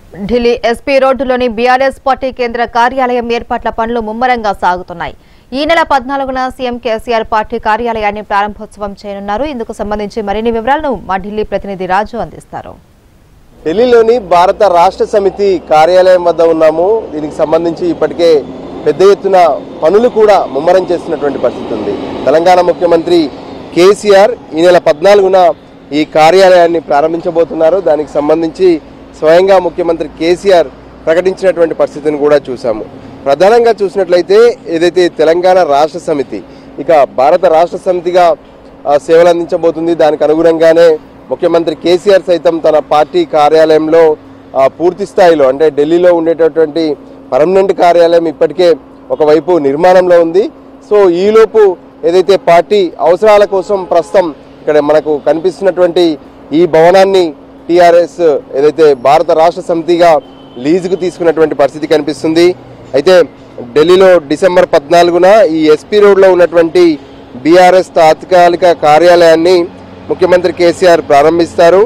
Delhi SP రోడ్డులోని BRS party కేంద్ర కార్యాలయం ఏర్పాట్ల పనులు ముమ్మరంగా సాగుతున్నాయి ఈ నెల పద్నాలుగున సీఎం కేసీఆర్ పార్టీ కార్యాలయాన్ని ప్రారంభోత్సవం చేయనున్నారు ఇందుకు సంబంధించి మరిన్ని వివరాలను మా ఢిల్లీ ప్రతినిధి రాజు అందిస్తారు ఢిల్లీలోని భారత రాష్ట్ర సమితి కార్యాలయం వద్ద ఉన్నాము దీనికి సంబంధించి ఇప్పటికే పెద్ద ఎత్తున పనులు కూడా ముమ్మరం చేస్తున్నటువంటి పరిస్థితి ఉంది తెలంగాణ ముఖ్యమంత్రి కేసీఆర్ ఈ నెల పద్నాలుగున ఈ కార్యాలయాన్ని ప్రారంభించబోతున్నారు దానికి సంబంధించి స్వయంగా ముఖ్యమంత్రి కేసీఆర్ ప్రకటించినటువంటి పరిస్థితిని కూడా చూసాము ప్రధానంగా చూసినట్లయితే ఏదైతే తెలంగాణ రాష్ట్ర సమితి ఇక భారత రాష్ట్ర సమితిగా ఆ, సేవలు అందించబోతుంది దానికి అనుగుణంగానే ముఖ్యమంత్రి కేసీఆర్ సైతం తన పార్టీ కార్యాలయంలో ఆ, పూర్తి స్థాయిలో అంటే ఢిల్లీలో ఉండేటటువంటి పర్మనెంట్ కార్యాలయం ఇప్పటికే ఒకవైపు నిర్మాణంలో ఉంది సో ఈలోపు ఏదైతే పార్టీ అవసరాల కోసం ప్రస్తుతం ఇక్కడ మనకు కనిపిస్తున్నటువంటి ఈ భవనాన్ని టీఆర్ఎస్ ఏదైతే భారత రాష్ట్ర సమితిగా లీజుకు తీసుకున్నటువంటి పరిస్థితి కనిపిస్తుంది అయితే ఢిల్లీలో డిసెంబర్ పద్నాలుగున ఈ ఎస్పీ రోడ్లో ఉన్నటువంటి బీఆర్ఎస్ తాత్కాలిక కార్యాలయాన్ని ముఖ్యమంత్రి కేసీఆర్ ప్రారంభిస్తారు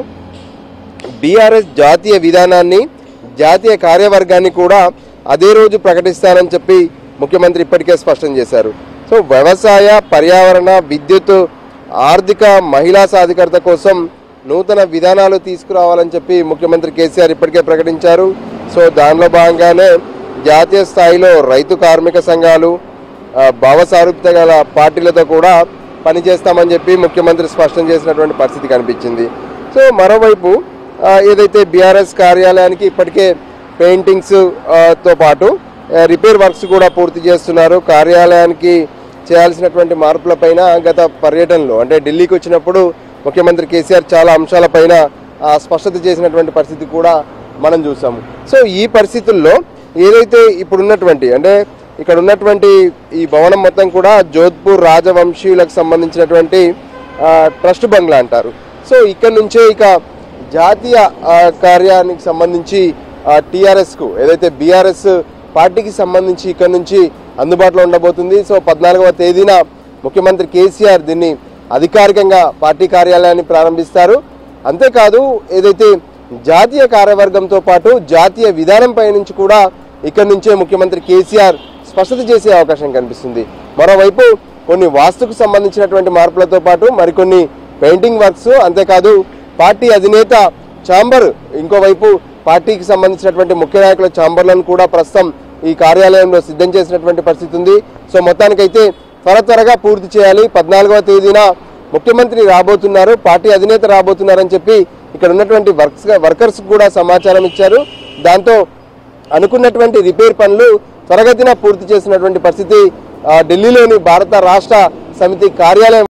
బీఆర్ఎస్ జాతీయ విధానాన్ని జాతీయ కార్యవర్గాన్ని కూడా అదే రోజు ప్రకటిస్తారని చెప్పి ముఖ్యమంత్రి ఇప్పటికే స్పష్టం చేశారు సో వ్యవసాయ పర్యావరణ విద్యుత్ ఆర్థిక మహిళా సాధికారత కోసం నూతన విధానాలు తీసుకురావాలని చెప్పి ముఖ్యమంత్రి కేసీఆర్ ఇప్పటికే ప్రకటించారు సో దానిలో భాగంగానే జాతీయ స్థాయిలో రైతు కార్మిక సంఘాలు ఆ, భావసారూప్యత గల పార్టీలతో కూడా పనిచేస్తామని చెప్పి ముఖ్యమంత్రి స్పష్టం చేసినటువంటి పరిస్థితి కనిపించింది సో మరోవైపు ఆ, ఏదైతే బీఆర్ఎస్ కార్యాలయానికి ఇప్పటికే పెయింటింగ్స్ ఆ, తో పాటు ఆ, రిపేర్ వర్క్స్ కూడా పూర్తి చేస్తున్నారు కార్యాలయానికి చేయాల్సినటువంటి మార్పులపైన గత పర్యటనలో అంటే ఢిల్లీకి వచ్చినప్పుడు ముఖ్యమంత్రి కేసీఆర్ చాలా అంశాలపైన ఆ, స్పష్టత చేసినటువంటి పరిస్థితి కూడా మనం చూసాము సో ఈ పరిస్థితుల్లో ఏదైతే ఇప్పుడున్నటువంటి అంటే ఇక్కడ ఉన్నటువంటి ఈ భవనం మొత్తం కూడా జోధ్పూర్ రాజవంశీయులకు సంబంధించినటువంటి ఆ, ట్రస్ట్ బంగ్లా అంటారు సో ఇక్కడ నుంచే ఇక జాతీయ ఆ, కార్యానికి సంబంధించి టీఆర్ఎస్కు ఏదైతే బీఆర్ఎస్ పార్టీకి సంబంధించి ఇక్కడ నుంచి అందుబాటులో ఉండబోతుంది సో పద్నాలుగవ తేదీన ముఖ్యమంత్రి కేసీఆర్ దీన్ని అధికారికంగా పార్టీ కార్యాలయాన్ని ప్రారంభిస్తారు అంతేకాదు ఏదైతే జాతీయ కార్యవర్గంతో పాటు జాతీయ విధానంపై నుంచి కూడా ఇక్కడ నుంచే ముఖ్యమంత్రి కేసీఆర్ స్పష్టత చేసే అవకాశం కనిపిస్తుంది మరోవైపు కొన్ని వాస్తుకు సంబంధించినటువంటి మార్పులతో పాటు మరికొన్ని పెయింటింగ్ వర్క్స్ అంతేకాదు పార్టీ అధినేత ఛాంబర్ ఇంకోవైపు పార్టీకి సంబంధించినటువంటి ముఖ్య నాయకుల ఛాంబర్లను కూడా ప్రస్తుతం ఈ కార్యాలయంలో సిద్ధం చేసినటువంటి పరిస్థితి ఉంది సో మొత్తానికైతే త్వర త్వరగా పూర్తి చేయాలి పద్నాలుగవ తేదీన ముఖ్యమంత్రి రాబోతున్నారు పార్టీ అధినేత రాబోతున్నారని చెప్పి ఇక్కడ ఉన్నటువంటి వర్క్స్ వర్కర్స్ కూడా సమాచారం ఇచ్చారు దాంతో అనుకున్నటువంటి రిపేర్ పనులు త్వరగతిన పూర్తి చేసినటువంటి పరిస్థితి ఆ, ఢిల్లీలోని భారత రాష్ట్ర సమితి కార్యాలయం